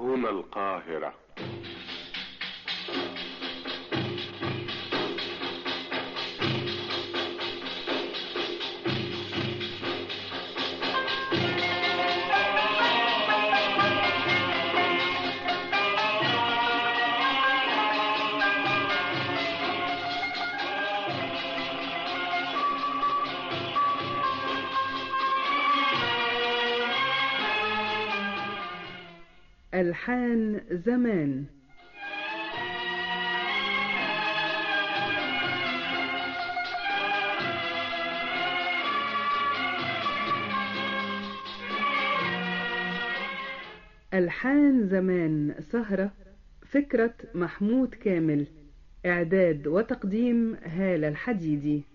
وهنا القاهرة ألحان زمان ألحان زمان سهرة فكرة محمود كامل إعداد وتقديم هالة الحديدي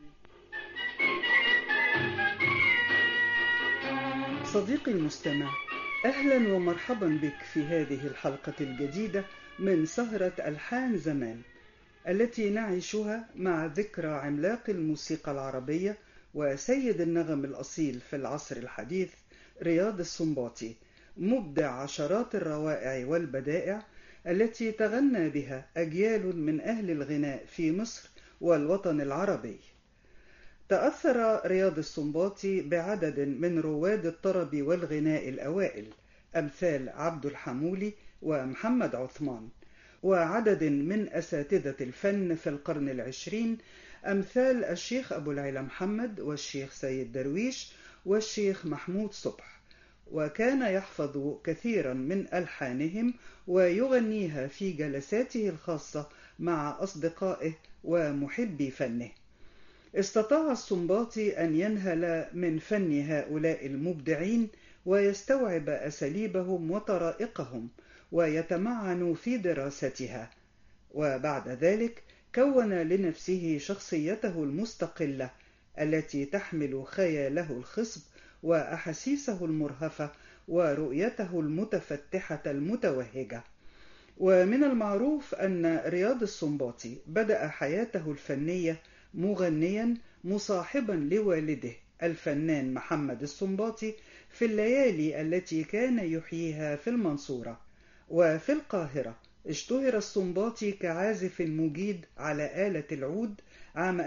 صديقي المستمع أهلا ومرحبا بك في هذه الحلقة الجديدة من سهرة ألحان زمان التي نعيشها مع ذكرى عملاق الموسيقى العربية وسيد النغم الأصيل في العصر الحديث رياض السنباطي مبدع عشرات الروائع والبدائع التي تغنى بها أجيال من أهل الغناء في مصر والوطن العربي تأثر رياض السنباطي بعدد من رواد الطرب والغناء الأوائل أمثال عبد الحمولي ومحمد عثمان وعدد من أساتذة الفن في القرن العشرين أمثال الشيخ أبو العلا محمد والشيخ سيد درويش والشيخ محمود صبح وكان يحفظ كثيرا من ألحانهم ويغنيها في جلساته الخاصة مع أصدقائه ومحبي فنه استطاع السنباطي أن ينهل من فن هؤلاء المبدعين ويستوعب أساليبهم وطرائقهم ويتمعن في دراستها وبعد ذلك كون لنفسه شخصيته المستقلة التي تحمل خياله الخصب وأحاسيسه المرهفة ورؤيته المتفتحة المتوهجة ومن المعروف أن رياض السنباطي بدأ حياته الفنية مغنيا مصاحبا لوالده الفنان محمد السنباطي في الليالي التي كان يحييها في المنصورة وفي القاهرة اشتهر السنباطي كعازف مجيد على آلة العود عام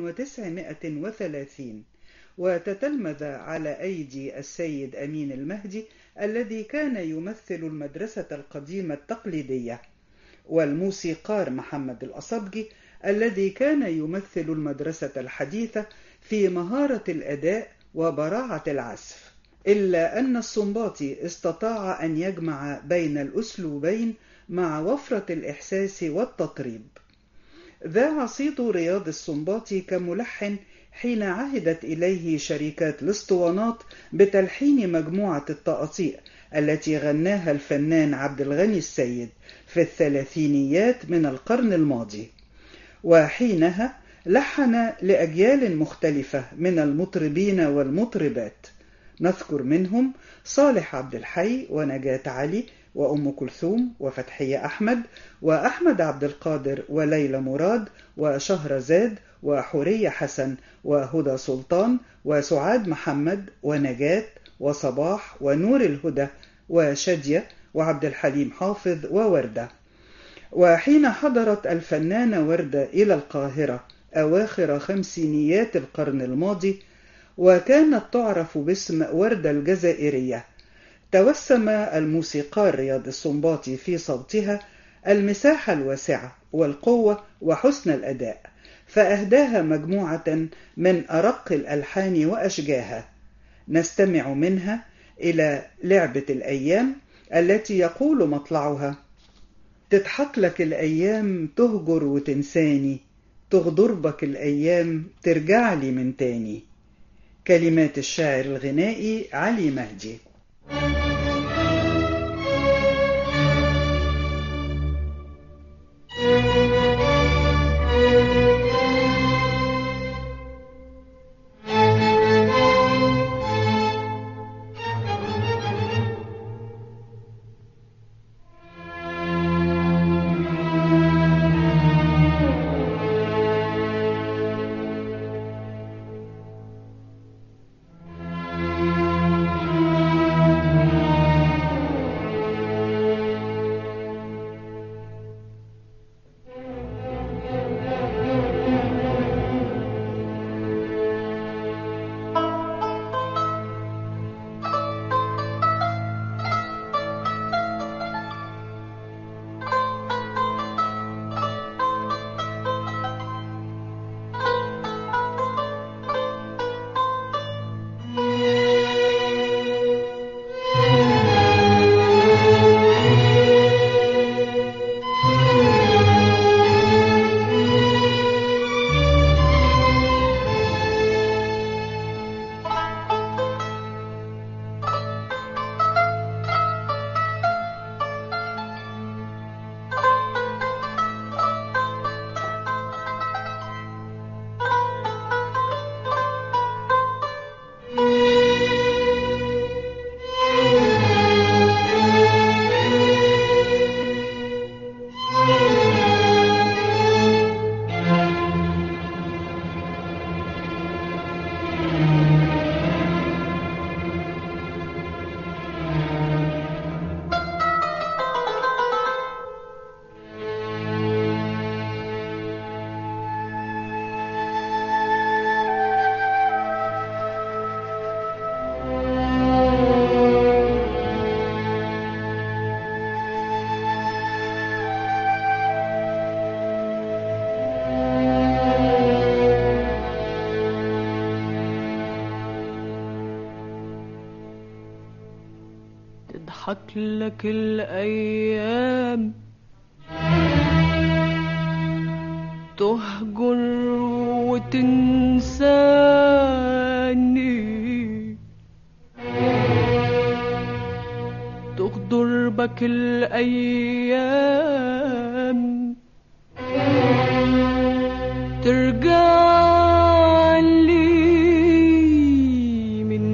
1930 وتتلمذ على أيدي السيد أمين المهدي الذي كان يمثل المدرسة القديمة التقليدية والموسيقار محمد الأصبجي الذي كان يمثل المدرسة الحديثة في مهارة الأداء وبراعة العزف إلا أن السنباطي استطاع أن يجمع بين الأسلوبين مع وفرة الإحساس والتطريب ذاع صيت رياض السنباطي كملحن حين عهدت إليه شركات الاسطوانات بتلحين مجموعة التقاطيع التي غناها الفنان عبد الغني السيد في الثلاثينيات من القرن الماضي وحينها لحن لأجيال مختلفة من المطربين والمطربات نذكر منهم صالح عبد الحي ونجاة علي وأم كلثوم وفتحية أحمد وأحمد عبد القادر وليلى مراد وشهرزاد وحورية حسن وهدى سلطان وسعاد محمد ونجاة وصباح ونور الهدى وشدية وعبد الحليم حافظ ووردة وحين حضرت الفنانة وردة إلى القاهرة أواخر خمسينيات القرن الماضي وكانت تعرف باسم وردة الجزائرية توسم الموسيقار رياض السنباطي في صوتها المساحة الواسعة والقوة وحسن الأداء فأهداها مجموعة من أرق الألحان وأشجاها نستمع منها إلى لعبة الأيام التي يقول مطلعها تضحك لك الأيام تهجر وتنساني تغدر بك الأيام ترجع لي من تاني كلمات الشاعر الغنائي علي مهدي Thank you. تضحك لك الأيام تهجر وتنساني تغدر بك الأيام ترجع لي من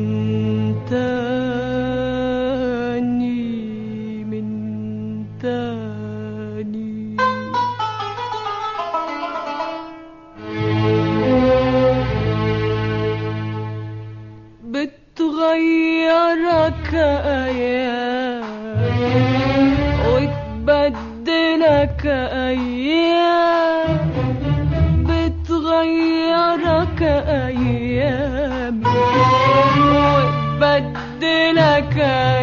تاني من تاني بتغيرك أيام وتبدلك أيام بتغيرك أيام وتبدلك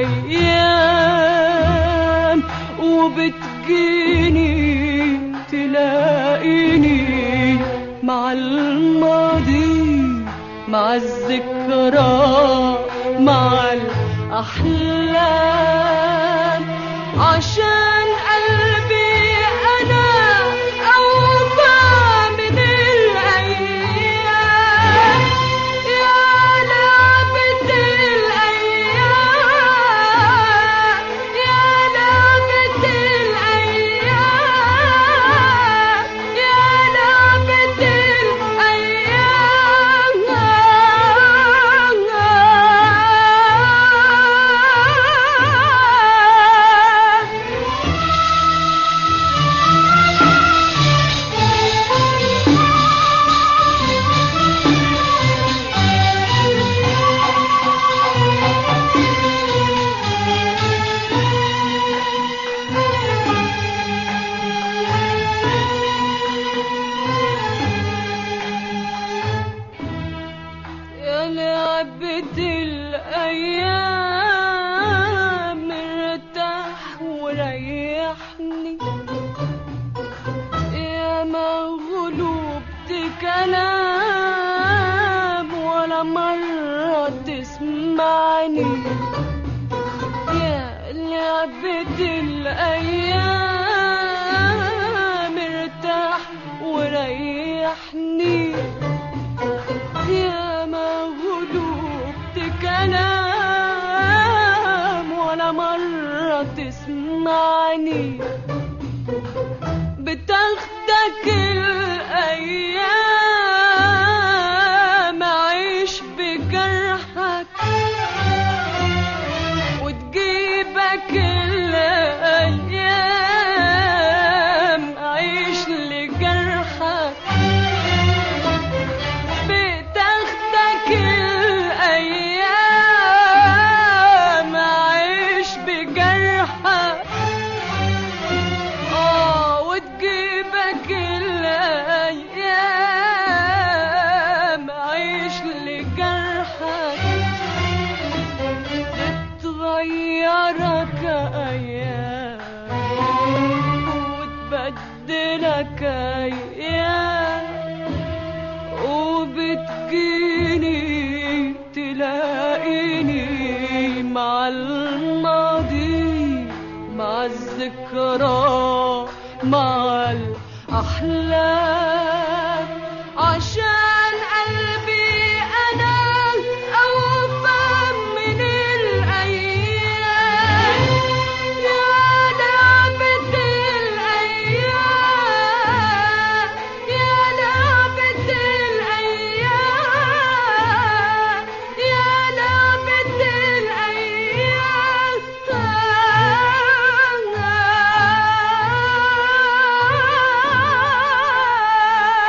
أيام وبتجيني تلاقيني مع الماضي مع الذكرى مع الأحلام عشان قلبي أنا أوفى من الأيام يا لعبة الأيام يا لعبة الأيام يا لعبة الأيام يا لعبة الأيام ارتاح وريحني يا مغلوب كلام ولا مرة تسمعني يا لعبة الأيام ارتاح وريحني يا مغلوب كلام ولا مرة تسمعني بتاخدك الأيام عيش بجرحك وتجيبك الأيام عيش لجرحك بتاخدك الأيام عيش بجرحك اه وتجيبك الأيام عيش لجرحك تغيرك أيام وتبدلك أيام وبتجيني تلاقيني مع الماضي مع الذكرى مع الأحلام عشان قلبي أنا أوفى من الأيام يا لعبة الأيام يا لعبة الأيام يا لعبة الأيام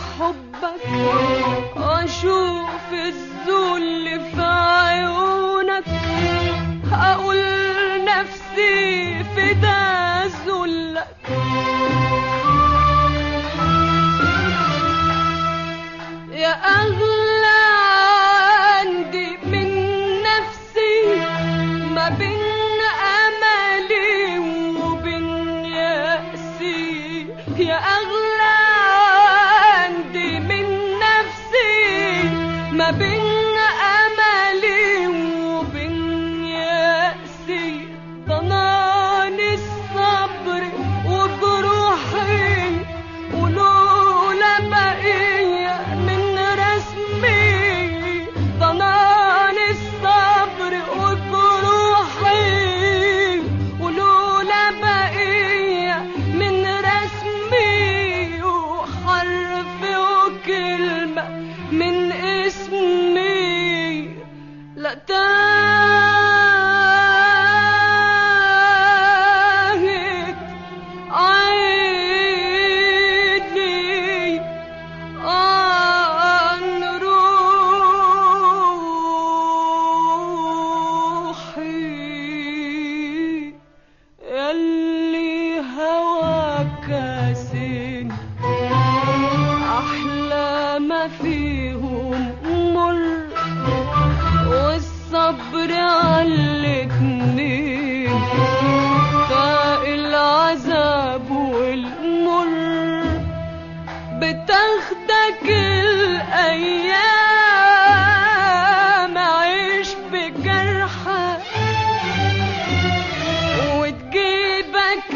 حبك واشوف الذل في عيونك اقول نفسي فدا ذلك يا أغلى عندي من نفسي ما بين أملي وبين يأسي يا أغلى عندي من نفسي ما بين أملي وبين يأسي ضناني الصبر وجروحي ولولا بقية من رسمي ضنان الصبر وجروحي ولولا بقية من رسمي وحرف وكلمة من اسمي لا تاهت عيني عن روحي يلي هواك سن أحلى ما فيهم مر والصبر عالاتنين فاق العذاب والمر بتاخدك الأيام عيش بجرحك وتجيبك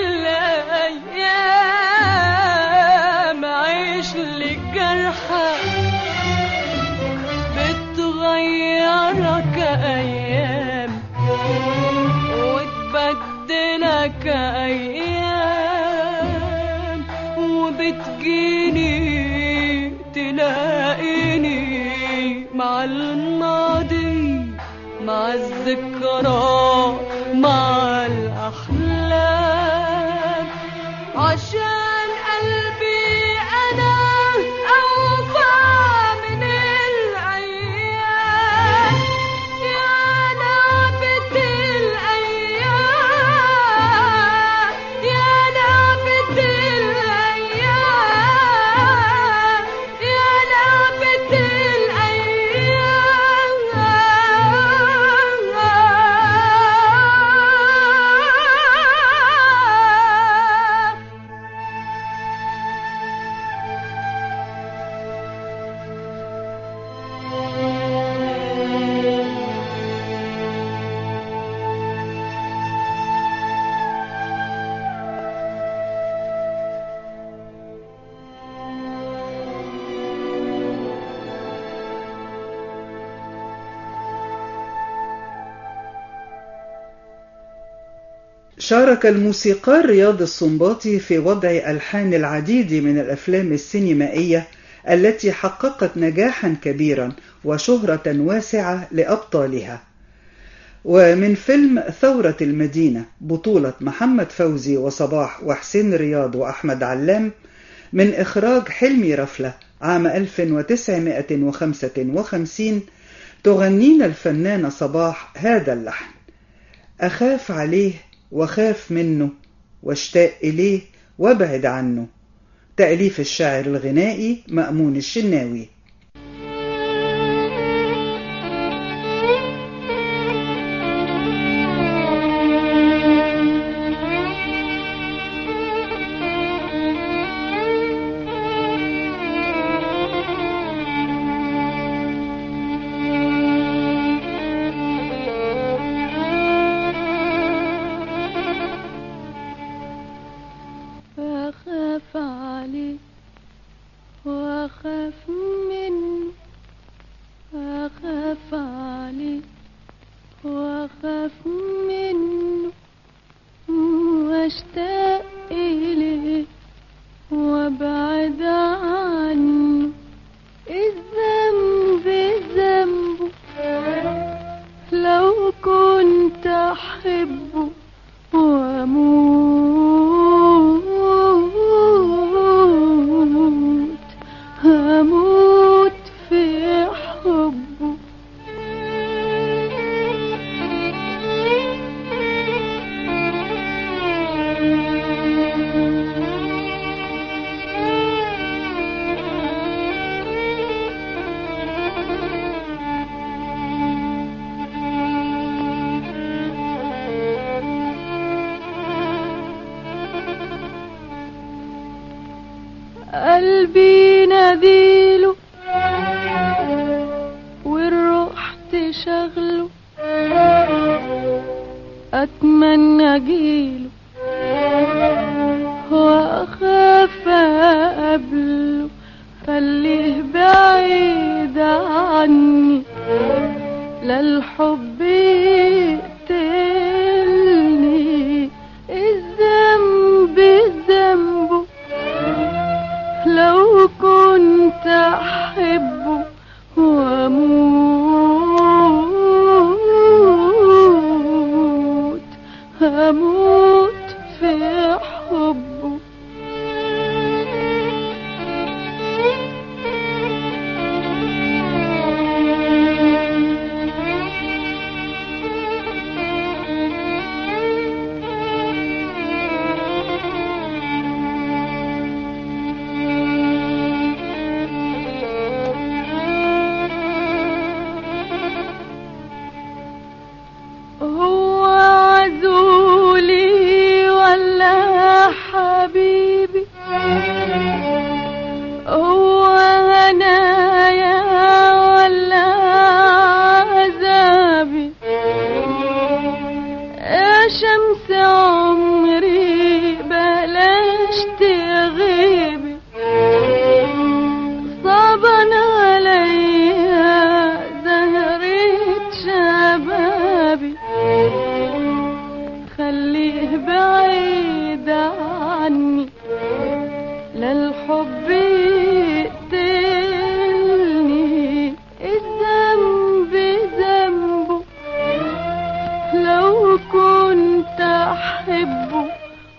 الأيام عيش لجرحك بتغيرك أيام وتبدلك أيام وبتجيني تلاقيني مع الماضي مع الذكرى مع الأحلام عشان قلبي أنا أوفى من الأيام يا لعبة الأيام يا لعبة الأيام يا لعبة الأيام شارك الموسيقار رياض السنباطي في وضع ألحان العديد من الأفلام السينمائية التي حققت نجاحا كبيرا وشهرة واسعة لأبطالها ومن فيلم ثورة المدينة بطولة محمد فوزي وصباح وحسين رياض وأحمد علام من إخراج حلمي رفلة عام 1955 تغنينا الفنانة صباح هذا اللحن أخاف عليه وخاف منه واشتاق إليه وابعد عنه تأليف الشاعر الغنائي مأمون الشناوي أخاف عليه وأخاف منه أخاف عليه وأخاف منه واشتاق إليه وابعد عنه الذنب ذنبه لو كنت أحبه وأموت قلبي ناديله والروح تشغله اتمنى اجيله واخاف اقابله خليه بعيد عني لا الحب يقتلني الذنب ذنبه لو كنت احبه واموت هموت في حبه هو عزولي ولا حبيبي هو هنايا ولا عذابي يا شمس عمري بلاش تغيبي صعبان عليا زهرة شبابي خليه بعيد عني لا الحب يقتلني الذنب ذنبه لو كنت احبه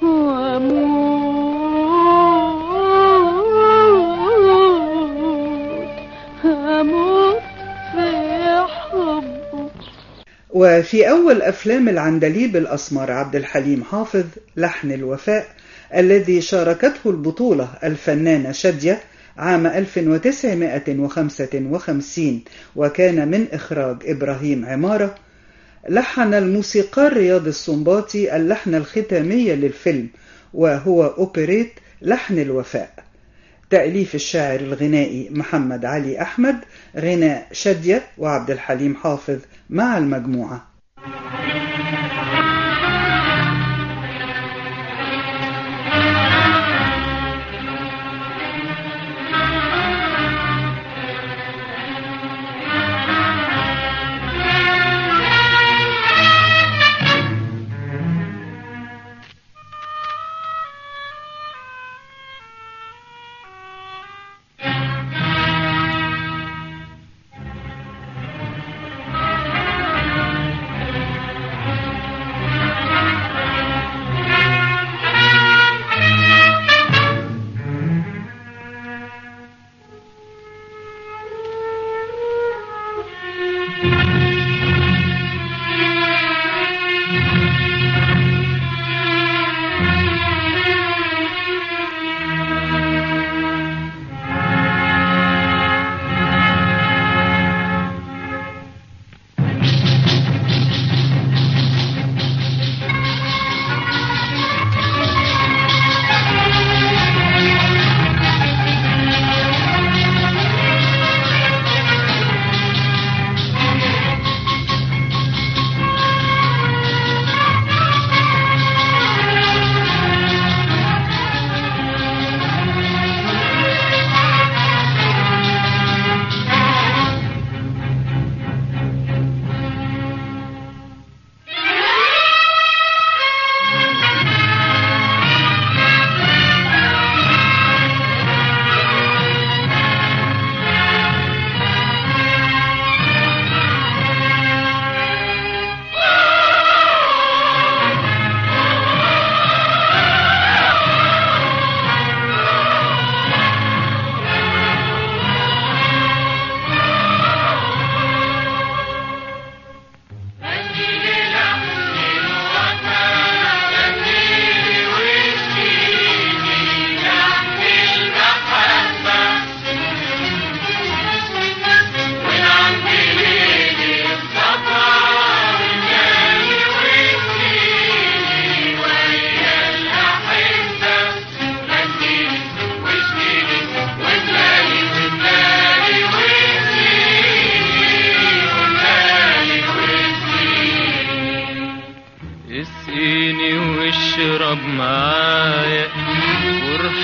واموت هموت في حبه وفي أول أفلام العندليب الأسمر عبد الحليم حافظ لحن الوفاء الذي شاركته البطولة الفنانة شادية عام 1955 وكان من إخراج إبراهيم عمارة لحن الموسيقار رياض السنباطي اللحن الختامي للفيلم وهو أوبريت لحن الوفاء تأليف الشاعر الغنائي محمد علي أحمد غناء شادية وعبد الحليم حافظ مع المجموعة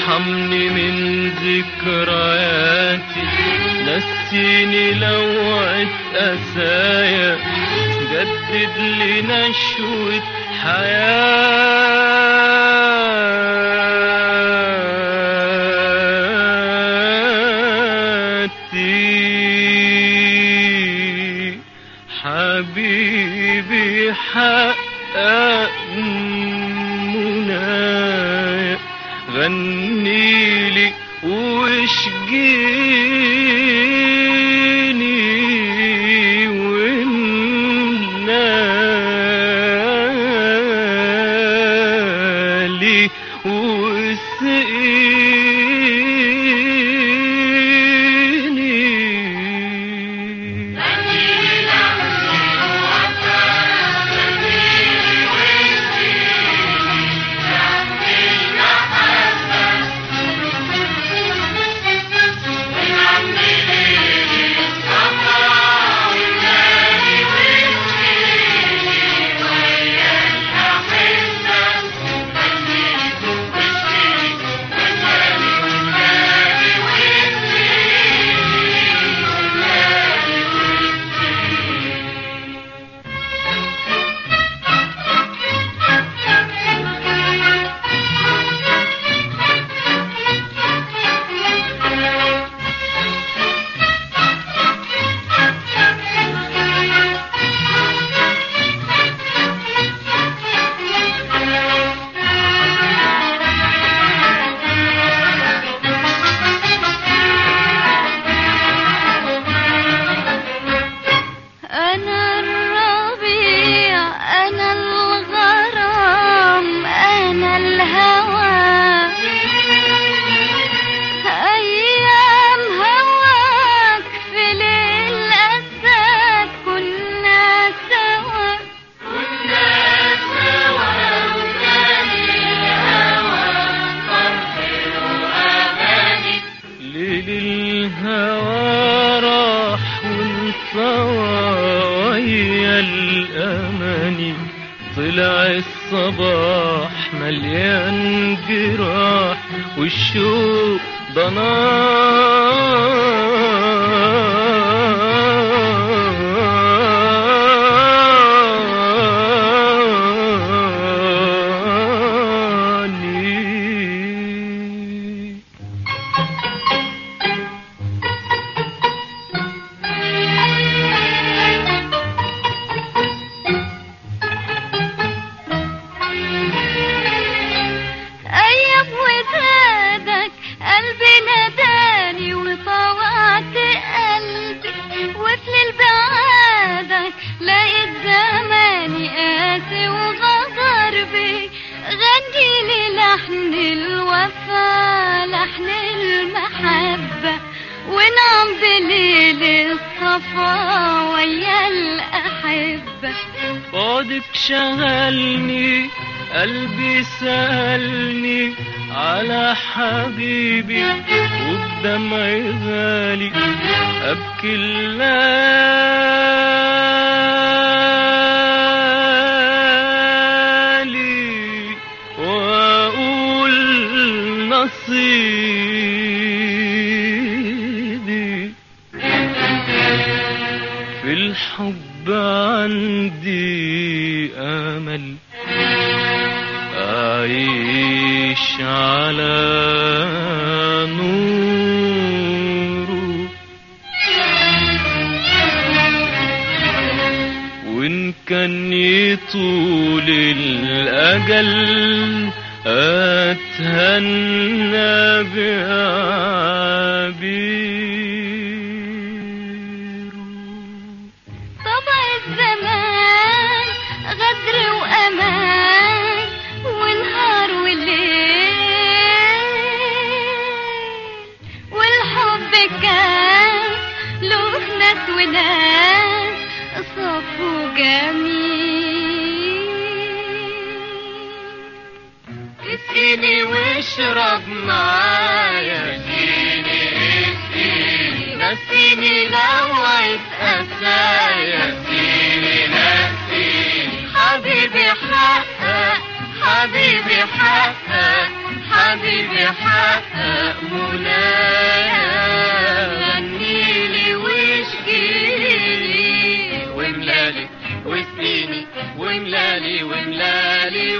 ارحمني من ذكرياتي نسيني لوعة أسايا جدد لي نشوة حياتي حبيبي حقق منايا غني لي واشجيني والنالي واسقيني أنا الربيع أنا الغرام أنا الهوى أيام هواك في ليل أساك كنا سوا ليل الهوى راح وانطوى ويا الأماني طلع الصباح مليان جراح والشوق ضناني أيام ودادك قلبي ناداني وطوعت قلبي وفي بعادك لقيت زماني قاسي وغدر بي غني لي لحن الوفا لحن المحبة ونعم بليل الصفا ويا الأحبة بعدك شغلني قلبي سألني على حبيبي والدمع غالي أبكي الليالي وأقول نصيبي في الحب عندي أمل أعيش على نوره وإن كان يطول الأجل أتهنى بعبيره طبع الزمان غدر وأمان ونهار وليل والحب كان له ناس وناس صف وجميل اسقيني واشرب معايا اسقيني اسقيني نسيني لوعة أسايا نسيني نسيني حبيبي حقق حبيبي حقق حبيبي قلبي بيحقق منايا غنيلي واشكيلي وملالي واسقيني وملالي وملالي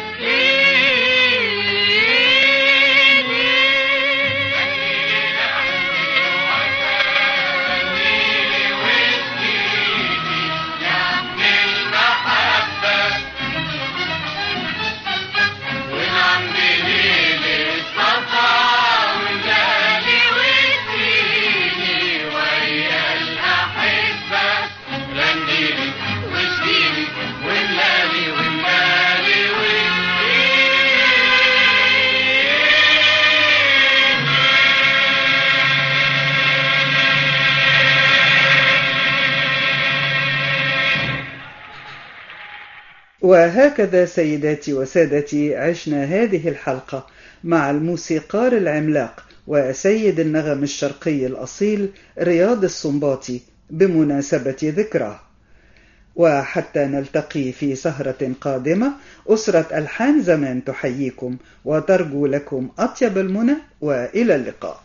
وهكذا سيداتي وسادتي عشنا هذه الحلقة مع الموسيقار العملاق وسيد النغم الشرقي الأصيل رياض السنباطي بمناسبة ذكراه وحتى نلتقي في سهرة قادمة أسرة ألحان زمان تحييكم وترجو لكم أطيب المنى وإلى اللقاء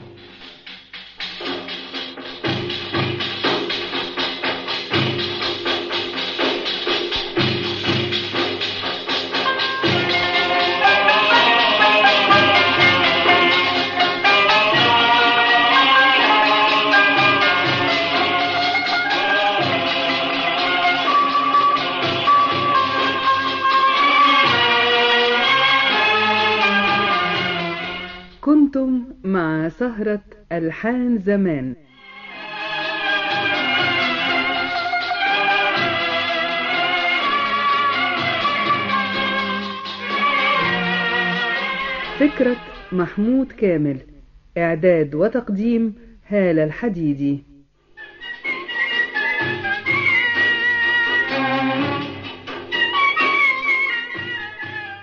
كنتم مع سهرة ألحان زمان فكرة محمود كامل إعداد وتقديم هالة الحديدي